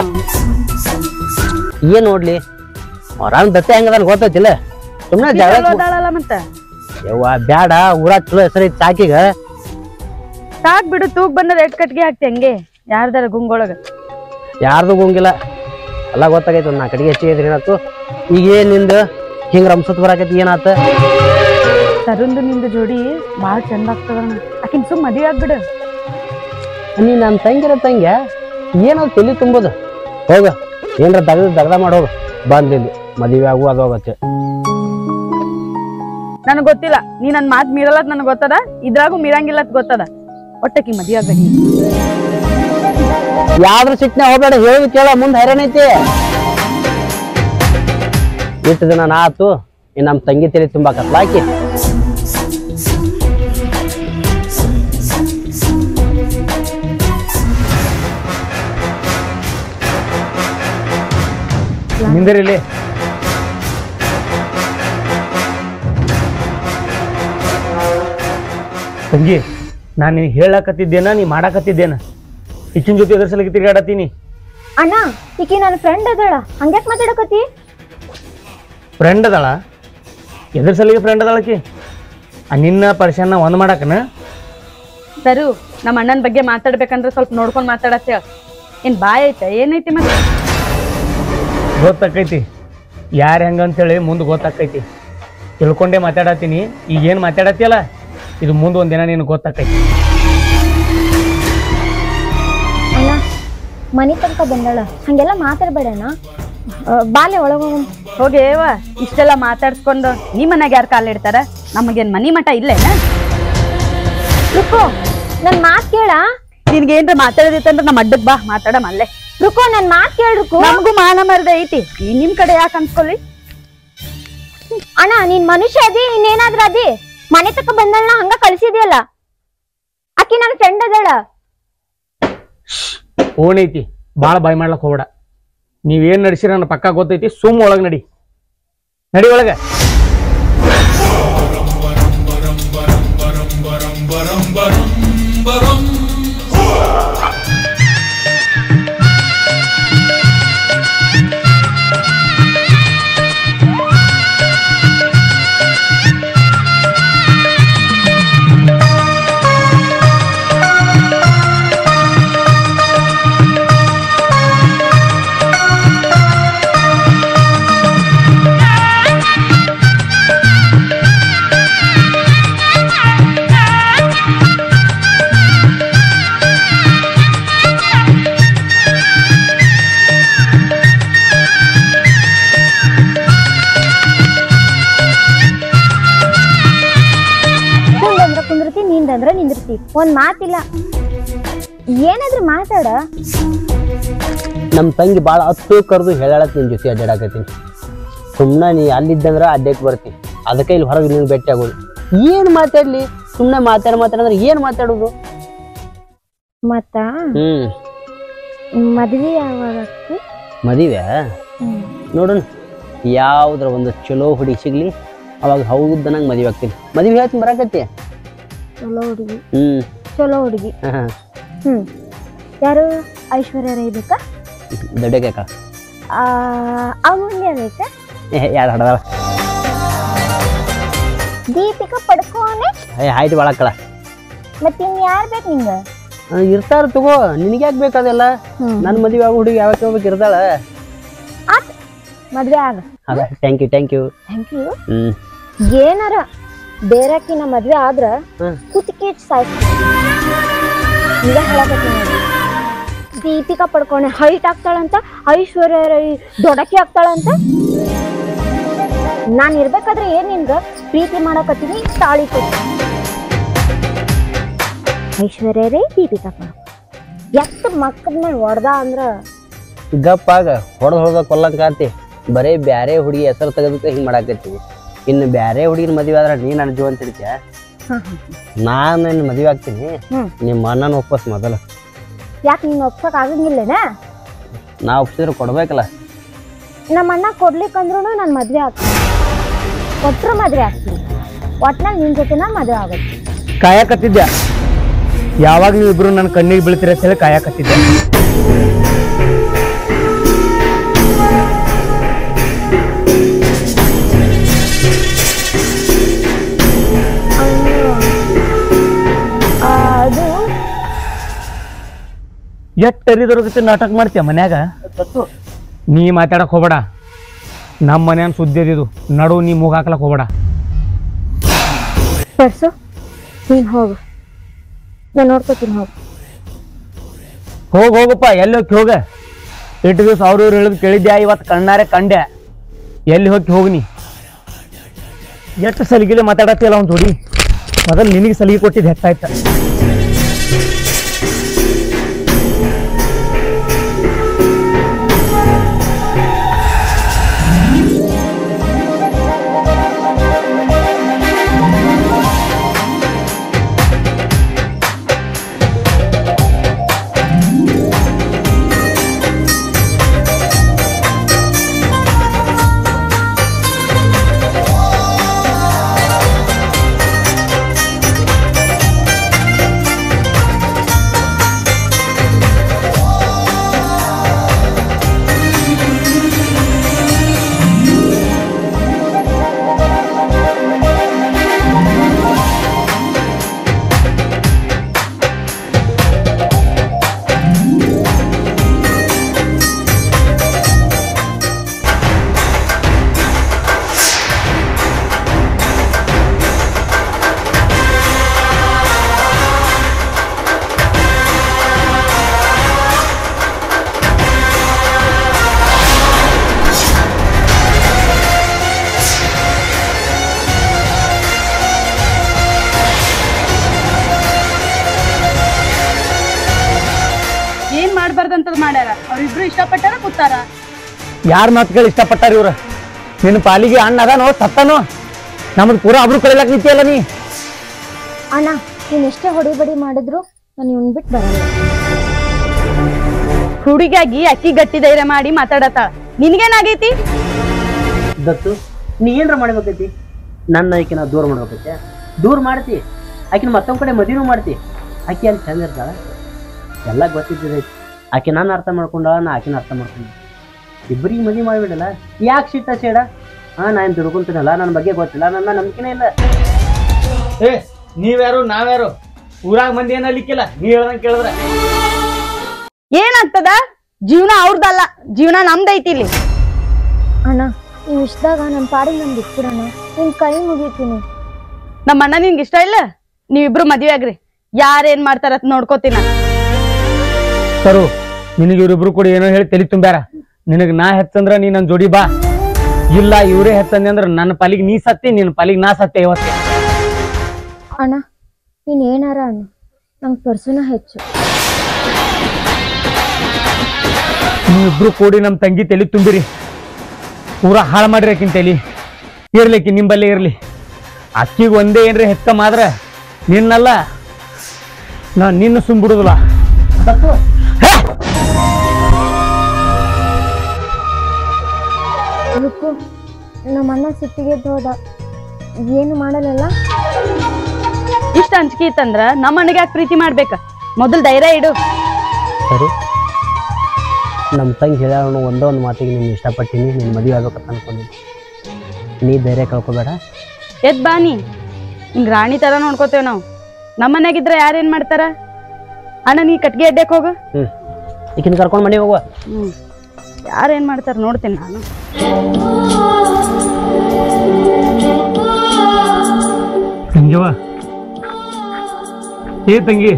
ಏನು ನೋಡ್ಲಿ ಅವ್ರಾನ್ ದತ್ತೆ ಹೆಂಗದ ಗೊತ್ತೈತಿಲ್ಲ ಸುಮ್ಮನೆ ಜಗಳ ಅದಾಳಲ್ಲ ಮತ್ತ ಯವ್ವ ಬ್ಯಾಡ ಊರಾಗ ಚಲೋ ಹೆಸರು ಸಾಕಿಗ ಸಾಕ್ ಬಿಡು ತೂಗ್ ಬಂದ ರೇಟ್ ಕಟ್ಗೆ ಹಾಕ್ತಿ ಹಂಗೆ ಯಾರ್ದಾರ ಗುಂಗೊಳಗ ಯಾರ್ದು ಗುಂಗಿಲ್ಲ ಎಲ್ಲ ಗೊತ್ತಾಗೈತೆ ಒಂದು ನಾಲ್ಕು ಕಡೆಗೆ ಹೆಚ್ಚಿಗೆ ಏನಾಯ್ತು ಈಗ ಏನ್ ನಿಂದು ಹಿಂಗ ರಂಸತ್ ಬರಾಕೈತಿ ಏನಾತ ತರುಂದು ನಿಂದು ಜೋಡಿ ಬಾಳ ಚಂದ ಆಗ್ತದಣ್ಣ ಆಕಿನ್ ಸುಮ್ ಮದ್ವಿ ಆಗ್ಬಿಡು ನೀ ನನ್ನ ತಂಗಿರ ತಂಗ್ಯ ಏನದು ತಲೆ ತುಂಬೋದು ಹೋಗ ಏನ್ರ ದಗದ ದಗದ ಮಾಡೋಗ ಬಂದಿದ್ದು ಮದುವೆ ಆಗು ಅದು ಹೋಗತ್ತೆ ನನಗ್ ಗೊತ್ತಿಲ್ಲ ನೀ ನನ್ ಮಾತ್ ಮೀರಲ್ಲ ನನಗ್ ಗೊತ್ತದ ಇದ್ರಾಗೂ ಮೀರಂಗಿಲ್ಲ ಅಂತ ಗೊತ್ತದ ಒಟ್ಟಕಿ ಮದ್ವಿ ಆಗ್ಬೇಕು ಯಾವ್ದ್ರ ಸಿಟ್ನೆ ಹೋಗ್ಬೇಡ ಹೇಳಿ ಕೇಳ ಮುಂದೆ ಹೈರಾಣ ಐತಿ ಇಟ್ಟು ದಿನ ನಾ ಆತು ಇನ್ ನಮ್ಮ ತಂಗಿ ತಲೆ ತುಂಬಾ ಕತ್ಲಾಕಿ ನಿಂದಿರಿಲಿ ತಂಗಿ ನಾನು ನಿನಗೆ ಹೇಳಕತ್ತಿದ್ದೇನ ನೀ ಮಾಡಾಕತ್ತಿದ್ದೇನ ಇಚ್ಚಿನ ಜೊತೆ ಎದುರು ಸಲಕ್ಕೆ ತಿರ್ಗಾಡತ್ತೀನಿ ಅಣ್ಣ ಈಕಿ ನನ್ನ ಫ್ರೆಂಡ್ ಅದಳ ಹಂಗ್ಯಾಕ್ ಮಾತಾಡಕತ್ತಿ ಫ್ರೆಂಡ್ ಅದಾಳ ಎದುರು ಸಲಿಗೆ ಫ್ರೆಂಡ್ ಅದಾಳಕಿ ಆ ನಿನ್ನ ಪರ್ಸನ್ನ ಒಂದ್ ಮಾಡಾಕನ ಸರು ನಮ್ಮ ಅಣ್ಣನ ಬಗ್ಗೆ ಮಾತಾಡ್ಬೇಕಂದ್ರೆ ಸ್ವಲ್ಪ ನೋಡ್ಕೊಂಡ್ ಮಾತಾಡತ್ತೇಳ ಏನ್ ಬಾಯ್ ಐತೆ ಏನೈತಿ ಮತ್ತೆ ಗೊತ್ತಾಕೈತಿ ಯಾರು ಹೆಂಗಂತೇಳಿ ಮುಂದೆ ಗೊತ್ತಾಕೈತಿ ತಿಳ್ಕೊಂಡೇ ಮಾತಾಡತ್ತೀನಿ ಈಗ ಏನು ಮಾತಾಡತ್ತಿಯಲ್ಲ ಇದು ಮುಂದೆ ಒಂದಿನ ನಿನಗೆ ಗೊತ್ತಾಕೈತಿ ಅಣ್ಣ ಮನಿ ತನಕ ಬಂದಾಳ ಹಂಗೆಲ್ಲ ಮಾತಾಡ್ಬೇಡಣ್ಣ ಆ, ಬಾಲೆ ಒಳಗ ಹೋಗೇವ ಇಷ್ಟೆಲ್ಲ ಮಾತಾಡ್ಸ್ಕೊಂಡು ನೀ ಮನ್ಯಾಗ ಯಾರು ಕಾಲಿಡ್ತಾರ ನಮಗೇನ್ ಮನಿ ಮಠ ಇಲ್ಲೇನ ರುಕೋ ನನ್ ಮಾತ್ ಕೇಳ ನಿನ್ಗೇನ್ರ ಮಾತಾಡೋದಿತ್ತಂದ್ರ ನಮ್ಮ ಅಡ್ಡಕ್ ಬಾ ಮಾತಾಡಮ್ ಅಲ್ಲೇ ರುಕೋ ನನ್ ಮಾತ್ ಕೇಳ ರುಕು ನಮಗೂ ಮಾನ ಮರದ ಐತಿ ಈ ನಿಮ್ ಕಡೆ ಯಾಕೆ ಅನ್ಸ್ಕೊಲಿ ಅಣ್ಣ ನೀನ್ ಮನುಷ್ಯ ಅದಿ ಇನ್ನೇನಾದ್ರೂ ಅದಿ ಮನೆ ತಕ್ಕ ಬಂದಳ ಹಂಗ ಕಳ್ಸಿದ್ಯಲ್ಲ ಆಕಿ ನನ್ನ ಫ್ರೆಂಡ್ ಅದಾಳ ಓಣೈತಿ ಭಾಳ ಬಾಯ್ ಮಾಡ್ಲಕ್ ಹೋಗ್ಬೇಡ ನೀವೇನ್ ನಡ್ಸಿರ ನನ್ನ ಪಕ್ಕ ಗೊತ್ತೈತಿ ಸುಮ್ ಒಳಗ್ ನಡಿ ನಡಿ ಒಳಗ ಕುಂದಂದ್ರ ಕುಂದಿರ್ತಿ ನಿಂದಂದ್ರ ನಿಂದಿರ್ತಿ ಒಂದ್ ಮಾತಿಲ್ಲ ಏನಾದ್ರೂ ಮಾತಾಡ ನಮ್ಮ ತಂಗಿ ಭಾಳ ಹತ್ತು ಕರೆದು ಹೇಳಕ್ ನಿನ್ ಜೊತೆ ಅಡ್ಡಾಡಕತ್ತೀನಿ ಸುಮ್ಮನೆ ನೀ ಅಲ್ಲಿದ್ದಂದ್ರೆ ಅಡ್ಡಕ್ಕೆ ಬರ್ತಿ ಅದಕ್ಕೆ ಇಲ್ಲಿ ಹೊರಗೆ ನೀನು ಭೇಟಿ ಆಗೋದು ಏನು ಮಾತಾಡ್ಲಿ ಸುಮ್ಮನೆ ಮಾತಾಡ ಮಾತಾಡಂದ್ರೆ ಏನು ಮಾತಾಡೋದು ಮತ್ತ ಹ್ಮ್ ಮದ್ವೆ ಯಾವಾಗ ಆಕ್ತಿ? ಮದುವೆ ಹ್ಮ್. ನೋಡೋಣ ಯಾವ್ದ್ರ ಒಂದು ಚಲೋ ಹುಡುಗಿ ಸಿಗ್ಲಿ ಅವಾಗ ಹೌದನಂಗೆ ಮದುವೆ ಆಗ್ತೀನಿ ಮದುವೆ ಹೇಳ್ತೀನಿ ಬರಾಕತ್ತಿ ಚಲೋ ಹುಡುಗಿ ಹ್ಮ್ ಚಲೋ ಹುಡುಗಿ ಹ್ಮ್ ಯಾರು ಐಶ್ವರ್ಯ ರೈ ಬೇಕಾ ದೊಡ್ಡಗೆ ಆ, ಅಮೂಲ್ಯ ಬೇಕಾ ಯಾರು ಹಡದಾಳ ದೀಪಿಕಾ ಪಡ್ಕೋನೆ ಏ ಆಯ್ತು ಬಾಳಕ್ಕಳ ಮತ್ ಇನ್ ಯಾರ್ ಬೇಕು ನಿಂಗ ಇರ್ತಾರ ತಗೋ ನಿನಗೆ ಯಾಕೆ ಬೇಕಾದೆಲ್ಲ ಹ್ಮ್. ನನ್ನ ಮದುವೆ ಆಗೋ ಹುಡುಗಿ ಯಾವಾಗ ಹೋಗ್ಬೇಕು ಇರ್ತಾಳ ಆತ್ ಮದ್ವೆ ಆಗ ಅದ thank you thank you thank you hmm ಏನಾರ ಬೇರೆಕಿನ ಮದ್ವೆ ಆದ್ರ ಹ್ಮ್. ಕುತ್ತಿಗೆ ಸಾಯ್ತು ಈಗ ಹೇಳಕತ್ತೀನಿ ನೋಡಿ. ದೀಪಿಕಾ ಪಡ್ಕೊಂಡೆ ಹೈಟ್ ಆಗ್ತಾಳಂತ ಐಶ್ವರ್ಯ ರೈ ದೊಡಕಿ ಆಗ್ತಾಳಂತ ನಾನ್ ಇರ್ಬೇಕಾದ್ರೆ ಏನ್ ನಿನ್ಗ ಪ್ರೀತಿ ಮಾಡಕತ್ತೀನಿ ತಾಳಿ ಕೊಟ್ಟು ಐಶ್ವರ್ಯ ರೈ ದೀಪಿಕಾ ಪಡ್ಕೊ ಎತ್ತ ಮಕ್ಕದ ಮೇಲೆ ಹೊಡ್ದ ಅಂದ್ರ ಗಪ್ಪಾಗ ಹೊಡೆದ್ ಹೊಡೆದ ಕೊಲ್ಲಂಕಾತಿ ಬರೀ ಬ್ಯಾರೆ ಹುಡುಗಿ ಹೆಸರು ತೆಗೆದಕ್ಕೆ ಹಿಂಗೆ ಮಾಡಾಕತ್ತೀವಿ ಇನ್ನು ಬ್ಯಾರೆ ಹುಡುಗಿನ ಮದುವೆ ಆದ್ರೆ ನೀ ನನ್ನ ಜೀವ ಅಂತ ಹಿಡಿತೀಯ ನಾನು ನಿನ್ನ ಮದುವೆ ಆಗ್ತೀನಿ ಹ್ಮ್. ನಿಮ್ಮ ಅಣ್ಣನ ಒಪ್ಪಸ್ ಮೊದಲು ಯಾಕೆ ನೀನ್ ಒಪ್ಸಕ್ ಆಗಂಗಿಲ್ಲೇನ ನಾ ಒಪ್ಸಿದ್ರೆ ಕೊಡ್ಬೇಕಲ್ಲ ನಮ್ಮ ಅಣ್ಣ ಕೊಡ್ಲಿಕ್ಕಂದ್ರೂ ನಾನು ಮದ್ವೆ ಆಗ್ತೀನಿ ಕೊಟ್ರು ಮದ್ವೆ ಆಗ್ತೀನಿ ಒಟ್ನಲ್ಲಿ ನಿನ್ ಜೊತೆ ನಾನು ಮದ್ವೆ ಆಗುತ್ತೆ ಕಾಯಕತ್ತಿದ್ದೆ ಯಾವಾಗ ನೀವು ಇಬ್ರು ನನ್ನ ಕಣ್ಣಿಗೆ ಬೀಳ್ತೀರ ಅಂತ ಹೇಳಿ ಕಾಯಕತ್ತಿದ್ದೆ ಆ, ಅದು ಎಷ್ಟ್ ಅರಿದ್ರ ಜೊತೆ ನಾಟಕ ಮಾಡ್ತೀಯ ಮನ್ಯಾಗ ನೀ ಮಾತಾಡಕ್ ಹೋಗ್ಬೇಡ ನಮ್ಮ ಮನ್ಯಾನ ಸುದ್ದಿ ಅದಿದು ನಡು ನೀ ಮೂಗ್ ಹಾಕ್ಲಕ್ ಹೋಗ್ಬೇಡ ಪರ್ಸು ನೀನ್ ಹೋಗು ನಾನು ನೋಡ್ಕೋತೀನಿ ಹೋಗು ಹೋಗ್ ಹೋಗಪ್ಪ ಎಲ್ಲಿ ಹೋಗಿ ಹೋಗ ಇಟ್ಟು ದಿವಸ ಅವ್ರು ಇವ್ರು ಹೇಳಿದ್ ಕೇಳಿದ್ಯಾ ಇವತ್ತು ಕಣ್ಣಾರೆ ಕಂಡೆ ಎಲ್ಲಿ ಹೋಗಿ ಹೋಗ್ನಿ ಎಷ್ಟು ಸಲಿಗೆಲೆ ಮಾತಾಡತ್ತಿಲ್ಲ ಅವ್ನು ಜೋಡಿ ಮೊದಲು ನಿನಗೆ ಸಲಿಗೆ ಕೊಟ್ಟಿದ್ದು ಹೆಚ್ಚಾಯ್ತ ಏನ್ ಮಾಡ್ಬಾರ್ದಂತದ್ ಮಾಡ್ಯಾರ ಅವ್ರಿಬ್ರು ಇಷ್ಟಪಟ್ಟಾರ ಕೂತಾರ ಯಾರ ಮಾತು ಕೇಳಿ ಇಷ್ಟಪಟ್ಟಾರ ಇವ್ರು ನಿನ್ನ ಪಾಲಿಗೆ ಅಣ್ಣ ಅದಾನೋ ಸತ್ತನೋ ನಮ್ದು ಪೂರಾ ಅಬ್ರು ಕಳಿಲಕ್ ನಿಂತಿಯಲ್ಲ ನೀ ಅಣ್ಣ ನೀನ್ ಎಷ್ಟೇ ಹೊಡಿ ಬಡಿ ಮಾಡಿದ್ರು ನಾನು ಇವ್ನ್ ಬಿಟ್ಟು ಬರಲ್ಲ ಹುಡುಗಿಯಾಗಿ ಅಕ್ಕಿ ಗಟ್ಟಿ ಧೈರ್ಯ ಮಾಡಿ ಮಾತಾಡತ್ತಾಳ ನಿನ್ಗೇನಾಗೈತಿ ದತ್ತು ನೀ ಏನ್ರ ಮಾಡ್ಬೇಕೈತಿ ನನ್ನ ಆಕಿನ ದೂರ ಮಾಡ್ಬೇಕೈತೆ ದೂರ ಮಾಡ್ತಿ ಆಕಿನ ಮತ್ತೊಂದ್ ಕಡೆ ಮದುವೆ ಮಾಡ್ತಿ ಆಕಿ ಅಲ್ಲಿ ಚಂದ ಇರ್ತಾಳ ಎಲ್ಲ ಗೊತ್ತಿದ್ದೈತಿ ಆಕೆ ನಾನು ಅರ್ಥ ಮಾಡ್ಕೊಂಡಾಳ ನಾ ಆಕಿನ ಅರ್ಥ ಮಾಡ್ಕೊಂಡೆ ಇಬ್ಬರಿಗೆ ಮದುವೆ ಮಾಡಿಬಿಡಲ್ಲ ಯಾಕೆ ಸಿಟ್ಟ ಸೇಡ ಹಾ ನಾನು ತಿಳ್ಕೊಂತೀನಲ್ಲ ನನ್ನ ಬಗ್ಗೆ ಗೊತ್ತಿಲ್ಲ ನನ್ನ ನಂಬಿಕೆನೇ ಇಲ್ಲ ಏ ನೀವ್ಯಾರು ನಾವ್ಯಾರು ಊರಾಗ ಮಂದಿ ಏನಲ್ಲಿಕ್ಕಿಲ್ಲ ನೀ ಹೇಳ್ದಂಗೆ ಕೇಳಿದ್ರೆ ಏನಾಗ್ತದ ಜೀವನ ಅವ್ರದಲ್ಲ ಜೀವನ ನಮ್ದೈತಿ ಇಲ್ಲಿ ಅಣ್ಣ ನೀವು ಇಷ್ಟದಾಗ ನನ್ನ ಪಾಡಿಗೆ ನನ್ ಬಿಟ್ಬಿಡಣ್ಣ ನಿನ್ ಕೈ ಮುಗಿತೀನಿ ನಮ್ಮ ಅಣ್ಣ ನಿನ್ಗೆ ಇಷ್ಟ ಇಲ್ಲ ನೀವಿಬ್ರು ಮದ್ವೆ ಆಗ್ರಿ ಯಾರೇನ್ ಮಾಡ್ತಾರ ಅದ್ ನೋಡ್ಕೋತೀನ ಸರು ನಿನಗೆ ಇವ್ರಿಬ್ರು ಕೂಡ ಏನೋ ಹೇಳಿ ತಲೆ ತುಂಬ್ಯಾರ ನಿನಗೆ ನಾ ಹೆಚ್ಚಂದ್ರ ನೀ ನನ್ನ ಜೋಡಿ ಬಾ ಇಲ್ಲ ಇವರೇ ಹೆಚ್ಚಂದೆ ಅಂದ್ರ ನನ್ನ ಪಾಲಿಗೆ ನೀ ಸತ್ತಿ ನಿನ್ನ ಪಾಲಿಗೆ ನಾ ಸತ್ತೆ ಇವತ್ತೆ ಅಣ್ಣ ನೀನ್ ಏನಾರ ಅಣ್ಣ ನಂಗೆ ಪರ್ಸುನ ಹೆಚ್ಚು ನೀವಿಬ್ರು ಕೂಡಿ ನಮ್ಮ ತಂಗಿ ತಲೆ ತುಂಬಿರಿ ಪೂರಾ ಹಾಳು ಮಾಡ್ರಿ ಆಕಿನ ತಲಿ ಇರ್ಲಿಕ್ಕೆ ನಿಂಬಲ್ಲೇ ಇರ್ಲಿ ಅಕ್ಕಿಗೆ ಒಂದೇ ಏನ್ರಿ ಹೆಚ್ಚ ಮಾದ್ರ ನಿನ್ನಲ್ಲ ನಾ ನಿನ್ನ ಸುಂಬಿಡುದಿಲ್ಲ ದತ್ತು ರುಕ್ಕು ನಮ್ಮ ಅಣ್ಣ ಸಿಟ್ಟಿಗೆ ಹೋದ ಏನು ಮಾಡಲ್ಲಲ್ಲ ಇಷ್ಟ ಅಂಜಿಕೆ ಇತ್ತಂದ್ರ ನಮ್ಮ ಅಣ್ಣಗೆ ಯಾಕೆ ಪ್ರೀತಿ ಮಾಡ್ಬೇಕ ಮೊದಲ್ ಧೈರ್ಯ ಇಡು ಸರಿ ನಮ್ಮ ತಂಗಿ ಹೇಳ್ಯಾಳ ಒಂದೇ ಒಂದು ಮಾತಿಗೆ ನೀನು ಇಷ್ಟಪಟ್ಟಿನಿ ನೀನು ಮದುವೆ ಆಗ್ಬೇಕಂತ ಅನ್ಕೊಂಡಿದ್ದೆ ನೀ ಧೈರ್ಯ ಕಳ್ಕೊಬೇಡ ಎದ್ ಬಾನಿ ಹಿಂಗ್ ರಾಣಿ ತರ ನೋಡ್ಕೋತೇವ್ ನಾವು ನಮ್ಮ ಮನ್ಯಾಗಿದ್ರ ಯಾರೇನ್ ಮಾಡ್ತಾರ ಅಣ್ಣ ನೀ ಕಟ್ಗೆ ಅಡ್ಡಕ್ ಹೋಗು ಹ್ಞೂ ಈಗಿನ ಕರ್ಕೊಂಡು ಮನೆಗೆ ಹೋಗುವ ಹ್ಮ್ ಯಾರೇನ್ ಮಾಡ್ತಾರ ನೋಡ್ತೇನೆ ನಾನು ತಂಗಿವ ಏ ತಂಗಿ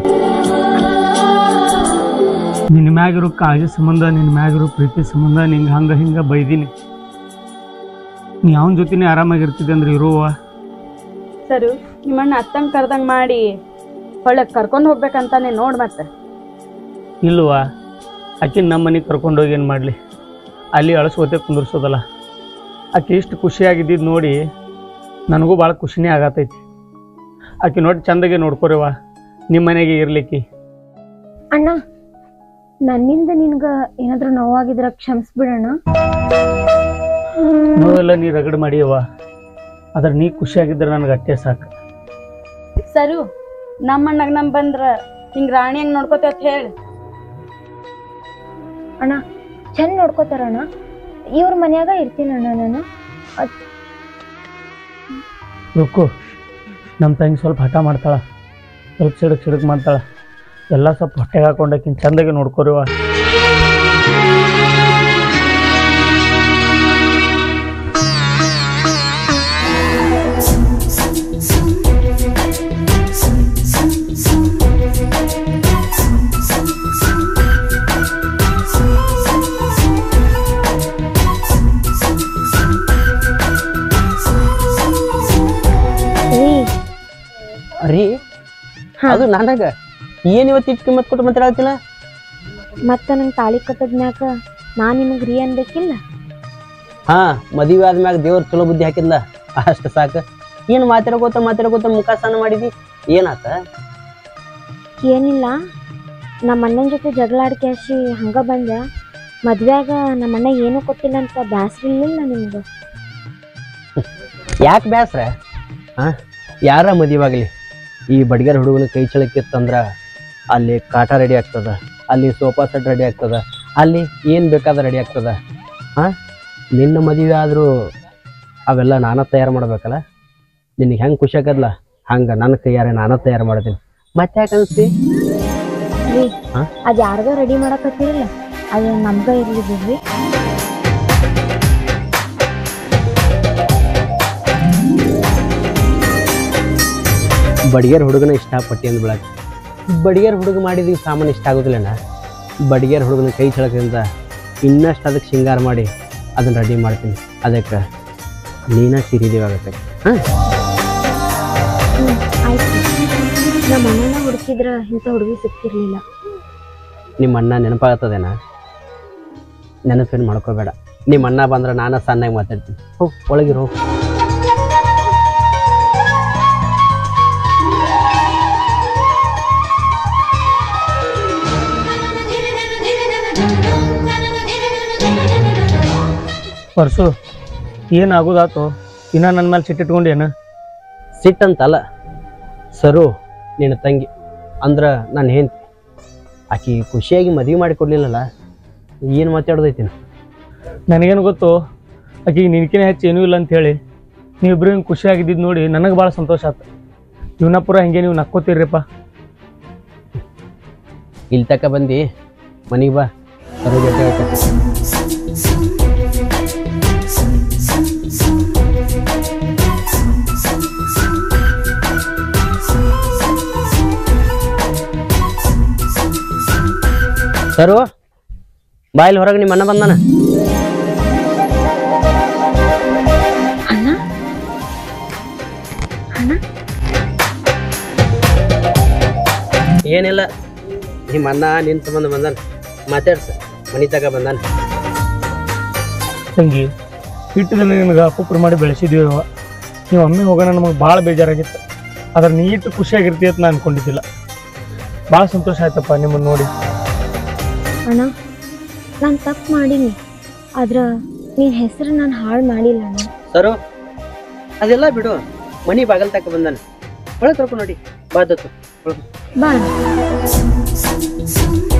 ನಿನ್ನ ಮ್ಯಾಗಿರೋ ಕಾಳಜಿ ಸಂಬಂಧ ನಿನ್ನ ಮ್ಯಾಗಿರೋ ಪ್ರೀತಿ ಸಂಬಂಧ ನಿಂಗೆ ಹಂಗ ಹಿಂಗ ಬೈದೀನಿ ನೀ ಅವನ ಜೊತೆನೇ ಆರಾಮಾಗಿರ್ತಿದ್ದೆ ಅಂದ್ರೆ ಇರುವ ಸರು ನಿಮ್ಮಣ್ಣ ಅತ್ತಂಗ್ ಕರ್ದಂಗ್ ಮಾಡಿ ಹೊಳಗ್ ಕರ್ಕೊಂಡ್ ಹೋಗ್ಬೇಕಂತಾನೆ ನೋಡ್ ಮತ್ತೆ ಇಲ್ವಾ ಆಕಿನ ನಮ್ಮ ಮನೆಗೆ ಕರ್ಕೊಂಡೋಗಿ ಏನು ಮಾಡಲಿ ಅಲ್ಲಿ ಅಳಸ್ಕೋತೆ ಕುಂದಿರ್ಸೋದಲ್ಲ ಆಕೆ ಇಷ್ಟು ಖುಷಿಯಾಗಿದ್ದಿದ್ದು ನೋಡಿ ನನಗೂ ಭಾಳ ಖುಷಿನೇ ಆಗತೈತಿ ಆಕೆ ನೋಡಿ ಚಂದಾಗೆ ನೋಡ್ಕೊರಿವ ನಿಮ್ಮ ಮನೆಗೆ ಇರ್ಲಿಕ್ಕೆ ಅಣ್ಣ ನನ್ನಿಂದ ನಿನ್ಗ ಏನಾದ್ರೂ ನೋವಾಗಿದ್ರ ಕ್ಷಮಿಸ್ಬಿಡಣ್ಣ ನೋವೆಲ್ಲ ನೀ ರಗಡ್ ಮಾಡಿಯವ್ವ ಆದ್ರೆ ನೀ ಖುಷಿಯಾಗಿದ್ರೆ ನನಗೆ ಅಟ್ಟೆ ಸಾಕು ಸರು ನಮ್ಮ ಅಣ್ಣಗ್ ನಮ್ ಬಂದ್ರ ಹಿಂಗ್ ರಾಣಿ ಹಂಗ್ ನೋಡ್ಕೋತೇವ್ ಅಂತ ಹೇಳಿ ಅಣ್ಣ ಚಂದ ನೋಡ್ಕೋತಾರಣ್ಣ ಇವ್ರ ಮನ್ಯಾಗ ಇರ್ತೀನಿ ಅಣ್ಣ ನಾನು ರುಕ್ಕು ನಮ್ಮ ತಂಗಿ ಸ್ವಲ್ಪ ಹಠ ಮಾಡ್ತಾಳ ಸ್ವಲ್ಪ ಸಿಡಕ್ ಸಿಡಕ್ ಮಾಡ್ತಾಳ ಎಲ್ಲ ಸ್ವಲ್ಪ ಹೊಟ್ಟೆಗೆ ಹಾಕೊಂಡಾಕಿನ ಚಂದಾಗೆ ನೋಡ್ಕೊರಿವ ರೀ ರೀ ಅದು ನನಗ ಏನ್ ಇವತ್ತು ಇಟ್ಟು ಕಿಮ್ಮತ್ ಕೊಟ್ಟು ಮಾತಾಡತ್ತಿಲ್ಲ ಮತ್ತ ನಂಗೆ ತಾಳಿ ಕಟ್ಟದ್ಮ್ಯಾಕ ನಾ ನಿಮಗ್ ರೀ ಅನ್ಬೇಕಿಲ್ಲ ಹಾ ಮದುವೆ ಆದ್ಮ್ಯಾಗ ದೇವ್ರ ಚಲೋ ಬುದ್ಧಿ ಹಾಕಿದ್ಲ ಅಷ್ಟ ಸಾಕ ಏನ್ ಮಾತಾಡ್ಕೋತ ಮಾತಾಡ್ಕೋತ ಮುಖ ಸ್ನಾನ ಮಾಡಿದಿ ಏನಾತ ಏನಿಲ್ಲ ನಮ್ಮ ಅಣ್ಣನ ಜೊತೆ ಜಗಳ ಆಡ್ಕ್ಯಾಸಿ ಹಂಗ ಬಂದೆ ಮದ್ವ್ಯಾಗ ನಮ್ಮ ಅಣ್ಣ ಏನೂ ಕೊಟ್ಟಿಲ್ಲ ಅಂತ ಬ್ಯಾಸ್ರ ಇರ್ಲಿಲ್ಲ ನಿಮ್ಗೆ ಯಾಕೆ ಬ್ಯಾಸ್ರ ಹಾ ಯಾರ ಮದುವಾಗ್ಲಿ ಈ ಬಡಿಗೆರ ಹುಡುಗನ ಕೈ ಚಳಕಿತ್ತಂದ್ರ ಅಲ್ಲಿ ಕಾಟ ರೆಡಿ ಆಗ್ತದ ಅಲ್ಲಿ ಸೋಫಾ ಸೆಟ್ ರೆಡಿ ಆಗ್ತದ ಅಲ್ಲಿ ಏನು ಬೇಕಾದ ರೆಡಿ ಆಗ್ತದ ಹಾ ನಿನ್ನ ಮದುವೆ ಆದರೂ ಅವೆಲ್ಲ ನಾನ ತಯಾರು ಮಾಡ್ಬೇಕಲ್ಲ ನಿನಗೆ ಹೆಂಗೆ ಖುಷಿ ಆಗದ್ಲ ಹಂಗೆ ನನ್ನ ಕೈಯಾರ ನಾನ ತಯಾರು ಮಾಡ್ತೀನಿ ಮತ್ತೆ ಯಾಕೆ ಅನ್ಸ್ತಿ ರೀ ಹಾ? ಅದ್ ಯಾರ್ದೋ ರೆಡಿ ಮಾಡಕತ್ತಿರಲ್ಲ ಅದು ನಮ್ಗ ಇರ್ಲಿ ಬಿಡ್ರಿ ಬಡಿಗೆರ್ ಹುಡುಗನ ಇಷ್ಟಪಟ್ಟಿ ಅಂದ್ ಬಿಡಕ್ಕೆ ಬಡಿಗೆರ್ ಹುಡುಗ ಮಾಡಿದ ಸಾಮಾನು ಇಷ್ಟ ಆಗೋದಿಲ್ಲಣ್ಣ ಬಡಿಗೆರ್ ಹುಡುಗನ ಕೈ ಚಳಕದಿಂದ ಇನ್ನಷ್ಟು ಅದಕ್ಕೆ ಶೃಂಗಾರ ಮಾಡಿ ಅದನ್ನ ರೆಡಿ ಮಾಡ್ತೀನಿ ಅದಕ್ಕೆ ನೀನ ಸಿರಿದೇವಾಗತ್ತೆ ಹಾಂ ಹ್ಮ್ ಆಯ್ತು ನಮ್ಮ ಅಣ್ಣನ ಹುಡುಕಿದ್ರ ಇಂಥ ಹುಡುಗಿ ಸಿಕ್ತಿರ್ಲಿಲ್ಲ ನಿಮ್ಮ ಅಣ್ಣ ನೆನಪಾಗ್ತದೇನ ನೆನಪೇನು ಮಾಡ್ಕೋಬೇಡ ನಿಮ್ಮ ಅಣ್ಣ ಬಂದ್ರೆ ನಾನು ಸಣ್ಣಾಗಿ ಮಾತಾಡ್ತೀನಿ ಹೋಗಿ ಒಳಗಿರೋ ಪರ್ಸು ಏನಾಗೋದಾತು ಇನ್ನ ನನ್ನ ಮೇಲೆ ಸಿಟ್ಟಿಟ್ಕೊಂಡೇನು ಸಿಟ್ಟಂತಲ್ಲ ಸರು ನಿನ್ನ ತಂಗಿ ಅಂದ್ರ ನನ್ನ ಹೆಂಡತಿ ಆಕಿ ಖುಷಿಯಾಗಿ ಮದುವೆ ಮಾಡಿ ಕೊಡ್ಲಿಲ್ಲಲ್ಲ ಏನು ಮಾತಾಡೋದೈತಿ ನನಗೇನು ಗೊತ್ತು ಆಕೆಗೆ ನಿನಕಿನ ಹೆಚ್ಚು ಏನೂ ಇಲ್ಲ ಅಂತ ಹೇಳಿ ನೀವಿಬ್ರು ಹಿಂಗೆ ಖುಷಿಯಾಗಿದ್ದು ನೋಡಿ ನನಗೆ ಭಾಳ ಸಂತೋಷ ಆಯ್ತು ಜೀವನ ಪೂರ ಹಿಂಗೆ ನೀವು ನಕ್ಕೋತೀರಿಪ್ಪ ಇಲ್ಲಿ ತಕ ಬಂದು ಮನೆಗೆ ಬಾ ಸರು ಜೊತೆ ಹೇಳ್ತೀನಿ. ಸರು ಬಾಯಲ್ಲಿ ಹೊರಗೆ ನಿಮ್ಮ ಅಣ್ಣ ಬಂದಾನ ಅಣ್ಣ ಅಣ್ಣ ಏನಿಲ್ಲ ನಿಮ್ಮ ಅಣ್ಣ ನಿನ್ನ ಸಂಬಂಧ ಬಂದಾನ ಮಾತಾಡ್ಸ ಮನೆ ತಕ ಬಂದಾನ ತಂಗಿ ಇಟ್ಟು ದಿನ ನಿನಗೆ ಅಪ್ಪುಪ್ರು ಮಾಡಿ ಬೆಳೆಸಿದ್ವಿ ಅವ್ವ. ನೀವು ಒಮ್ಮೆ ಹೋಗೋಣ ನಮಗೆ ಭಾಳ ಬೇಜಾರಾಗಿತ್ತು ಆದ್ರೆ ನೀ ಇಟ್ಟು ಖುಷಿಯಾಗಿರ್ತಿ ಅಂತ ನಾನು ಅನ್ಕೊಂಡಿದ್ದಿಲ್ಲ ಭಾಳ ಸಂತೋಷ ಆಯ್ತಪ್ಪ ನಿಮ್ಮನ್ನು ನೋಡಿ ಅಣ್ಣ ನಾನು ತಪ್ಪು ಮಾಡೀನಿ ಆದ್ರೆ ನಿನ್ನ ಹೆಸರು ನಾನು ಹಾಳು ಮಾಡಿಲ್ಲ ಅಣ್ಣ ಸರು ಅದೆಲ್ಲ ಬಿಡು ಮನಿ ಬಾಗಲ್ ತಕ ಬಂದಾನ ಒಳಗೆ ಕರ್ಕೊಂಡು ನೋಡಿ ಬಾದತ್ತು ಬಾ ಅಣ್ಣ.